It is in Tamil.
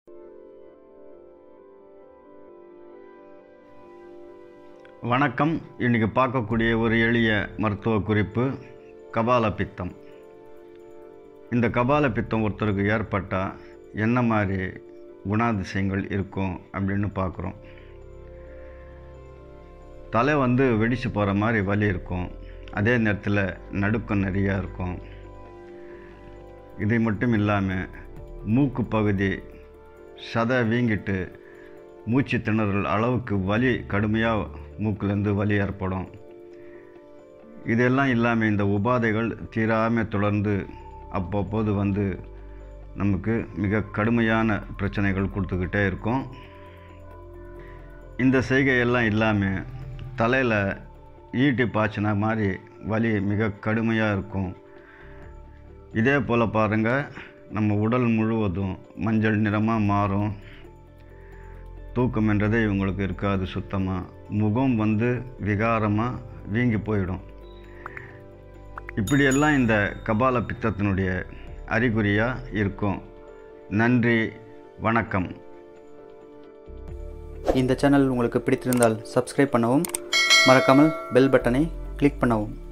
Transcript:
வணக்கம் இன்றைக்கி பார்க்கக்கூடிய ஒரு எளிய மருத்துவ குறிப்பு கபால பித்தம் இந்த கபால பித்தம் ஒருத்தருக்கு ஏற்பட்டால் என்ன மாதிரி குணாதிசயங்கள் இருக்கும் அப்படின்னு பார்க்குறோம் தலை வந்து வெடிச்சு போகிற மாதிரி வலி இருக்கும் அதே நேரத்தில் நடுக்கம் நிறையா இருக்கும் இது மட்டும் இல்லாமல் மூக்கு பகுதி சதை வீங்கிட்டு மூச்சு திணறல் அளவுக்கு வலி கடுமையாக மூக்குலேருந்து வலி ஏற்படும் இதெல்லாம் இல்லாமல் இந்த உபாதைகள் தீராமல் தொடர்ந்து அப்பப்போது வந்து நமக்கு மிக கடுமையான பிரச்சனைகள் கொடுத்துக்கிட்டே இருக்கும் இந்த செய்கையெல்லாம் இல்லாமல் தலையில் ஈட்டி பாய்ச்சின மாதிரி வலி மிக கடுமையாக இருக்கும் இதே போல் பாருங்கள் நம்ம உடல் முழுவதும் மஞ்சள் நிறமாக மாறும் தூக்கம் என்றதே இவங்களுக்கு இருக்காது சுத்தமாக முகம் வந்து விகாரமாக வீங்கி போயிடும் இப்படியெல்லாம் இந்த கபால பித்தத்தினுடைய அறிகுறியாக இருக்கும் நன்றி வணக்கம் இந்த சேனல் உங்களுக்கு பிடித்திருந்தால் சப்ஸ்கிரைப் பண்ணவும் மறக்காமல் பெல் பட்டனை கிளிக் பண்ணவும்